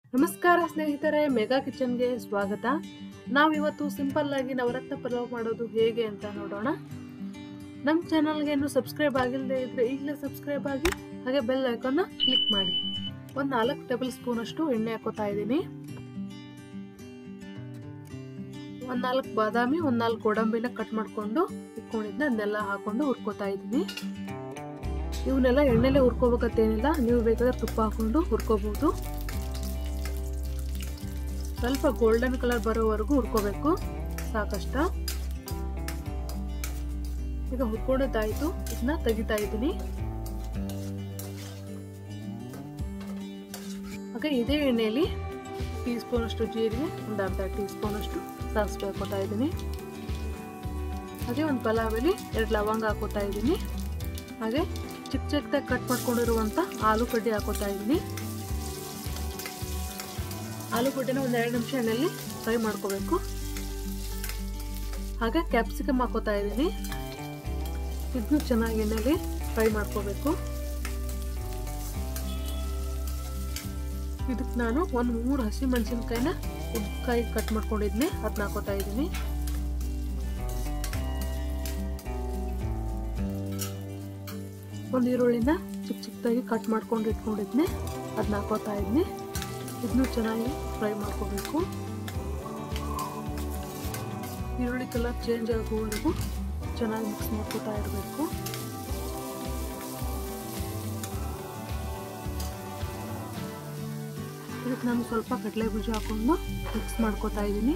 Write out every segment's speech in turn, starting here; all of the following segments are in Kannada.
ನಮಸ್ಕಾರ ಸ್ನೇಹಿತರೆ ಮೆಗಾ ಕಿಚನ್ಗೆ ಸ್ವಾಗತ ನಾವಿವತ್ತು ಸಿಂಪಲ್ ಆಗಿ ನವರತ್ನ ಪಲಾವ್ ಮಾಡೋದು ಹೇಗೆ ಅಂತ ನೋಡೋಣ ನಮ್ಮ ಚಾನಲ್ಗೆ ಇನ್ನೂ ಸಬ್ಸ್ಕ್ರೈಬ್ ಆಗಿಲ್ಲದೆ ಇದ್ರೆ ಈಗಲೇ ಸಬ್ಸ್ಕ್ರೈಬ್ ಆಗಿ ಹಾಗೆ ಬೆಲ್ ಐಕಾನ್ನ ಕ್ಲಿಕ್ ಮಾಡಿ ಒಂದು ನಾಲ್ಕು ಟೇಬಲ್ ಸ್ಪೂನ್ ಅಷ್ಟು ಎಣ್ಣೆ ಹಾಕೋತಾ ಇದ್ದೀನಿ ಒಂದು ನಾಲ್ಕು ಬಾದಾಮಿ ಒಂದು ನಾಲ್ಕು ಗೋಡಂಬಿನ ಕಟ್ ಮಾಡಿಕೊಂಡು ಇಟ್ಕೊಂಡಿದ್ದೆ ಅದನ್ನೆಲ್ಲ ಹಾಕೊಂಡು ಹುರ್ಕೋತಾ ಇದ್ದೀನಿ ಇವನ್ನೆಲ್ಲ ಎಣ್ಣೆಲೆ ಹುರ್ಕೋಬೇಕಂತೇನಿಲ್ಲ ನೀವು ಬೇಕಾದ್ರೆ ತುಪ್ಪ ಹಾಕೊಂಡು ಹುರ್ಕೋಬಹುದು ಸ್ವಲ್ಪ ಗೋಲ್ಡನ್ ಕಲರ್ ಬರೋವರೆಗೂ ಹುರ್ಕೋಬೇಕು ಸಾಕಷ್ಟ ಈಗ ಹುರ್ಕೊಂಡದ್ದಾಯ್ತು ಇದನ್ನ ತೆಗಿತಾ ಇದ್ದೀನಿ ಹಾಗೆ ಇದೇ ಎಣ್ಣೆಯಲ್ಲಿ ಟೀ ಸ್ಪೂನ್ ಅಷ್ಟು ಜೀರಿಗೆ ಒಂದು ಅರ್ಧ ಟೀ ಸ್ಪೂನ್ ಅಷ್ಟು ಸಾಸಿವೆ ಹಾಕೋತಾ ಇದ್ದೀನಿ ಹಾಗೆ ಒಂದು ಪಲಾವಲ್ಲಿ ಎರಡು ಲವಂಗ ಹಾಕೋತಾ ಇದ್ದೀನಿ ಹಾಗೆ ಚಿಕ್ಕ ಚಿಕ್ಕದಾಗಿ ಕಟ್ ಮಾಡ್ಕೊಂಡಿರುವಂಥ ಆಲೂಗಡ್ಡೆ ಹಾಕೋತಾ ಇದ್ದೀನಿ ಆಲೂಗಡ್ಡೆನ ಒಂದು ಎರಡು ನಿಮಿಷ ಎಣ್ಣೆಯಲ್ಲಿ ಫ್ರೈ ಮಾಡ್ಕೋಬೇಕು ಹಾಗೆ ಕ್ಯಾಪ್ಸಿಕಮ್ ಹಾಕೋತಾ ಇದ್ದೀನಿ ಇದನ್ನು ಚೆನ್ನಾಗಿ ಎಣ್ಣೆಯಲ್ಲಿ ಫ್ರೈ ಮಾಡ್ಕೋಬೇಕು ಇದಕ್ಕೆ ನಾನು ಒಂದು ಮೂರು ಹಸಿ ಮೆಣಸಿನ್ಕಾಯಿನ ಉದ್ಕಾಯಿ ಕಟ್ ಮಾಡ್ಕೊಂಡಿದ್ನಿ ಅದನ್ನ ಹಾಕೋತಾ ಇದ್ದೀನಿ ಒಂದು ಈರುಳ್ಳಿನ ಚಿಕ್ಕ ಚಿಕ್ಕದಾಗಿ ಕಟ್ ಮಾಡ್ಕೊಂಡು ಇಟ್ಕೊಂಡಿದ್ನಿ ಅದನ್ನ ಹಾಕೋತಾ ಇದ್ದೀನಿ ಇದನ್ನು ಚೆನ್ನಾಗಿ ಫ್ರೈ ಮಾಡ್ಕೋಬೇಕು ಈರುಳ್ಳಿ ಕಲರ್ ಚೇಂಜ್ ಆಗುವವರೆಗೂ ಚೆನ್ನಾಗಿ ಮಿಕ್ಸ್ ಮಾಡ್ಕೋತಾ ಇರಬೇಕು ಇದಕ್ಕೆ ನಾನು ಸ್ವಲ್ಪ ಕಡಲೆ ಬೀಜ ಹಾಕೊಂಡು ಮಿಕ್ಸ್ ಮಾಡ್ಕೋತಾ ಇದ್ದೀನಿ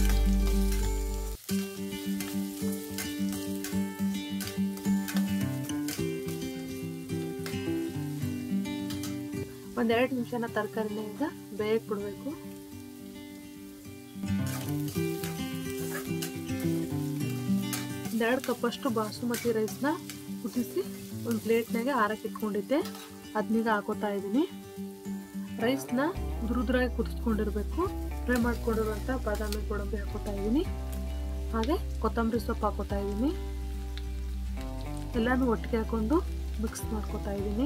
ಒಂದೆರಡು ನಿಮಿಷನ ತರಕಾರಿನ ಈಗ ಬೇಯಕ್ಕೆ ಬಿಡಬೇಕು ಒಂದೆರಡು ಕಪ್ಪಷ್ಟು ಬಾಸುಮತಿ ರೈಸ್ನ ಕುದಿಸಿ ಒಂದು ಪ್ಲೇಟ್ನಾಗೆ ಹಾರಕ್ಕೆ ಇಟ್ಕೊಂಡಿದ್ದೆ ಅದನ್ನೀಗ ಹಾಕೋತಾ ಇದ್ದೀನಿ ರೈಸ್ನ ದುರುದ್ರಾಗಿ ಕುದಿಸ್ಕೊಂಡಿರ್ಬೇಕು ಫ್ರೈ ಮಾಡ್ಕೊಂಡಿರುವಂಥ ಬಾದಾಮಿ ಗೋಡಂಬಿ ಹಾಕೋತಾ ಇದ್ದೀನಿ ಹಾಗೆ ಕೊತ್ತಂಬರಿ ಸೊಪ್ಪು ಹಾಕೋತಾ ಇದ್ದೀನಿ ಎಲ್ಲನೂ ಒಟ್ಟಿಗೆ ಹಾಕೊಂಡು ಮಿಕ್ಸ್ ಮಾಡ್ಕೋತಾ ಇದ್ದೀನಿ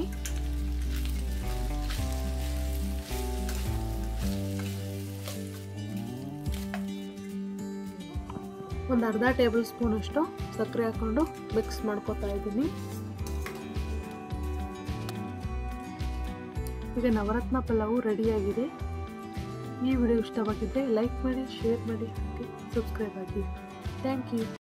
ಒಂದು ಅರ್ಧ ಟೇಬಲ್ ಸ್ಪೂನ್ ಅಷ್ಟು ಸಕ್ಕರೆ ಹಾಕೊಂಡು ಮಿಕ್ಸ್ ಮಾಡ್ಕೊತಾ ಇದ್ದೀನಿ ಈಗ ನವರತ್ನ ಪಲಾವು ರೆಡಿಯಾಗಿದೆ ಈ ವಿಡಿಯೋ ಇಷ್ಟವಾಗಿದ್ದರೆ ಲೈಕ್ ಮಾಡಿ ಶೇರ್ ಮಾಡಿ ಹಾಗೆ ಸಬ್ಸ್ಕ್ರೈಬ್ ಆಗಿ ಥ್ಯಾಂಕ್ ಯು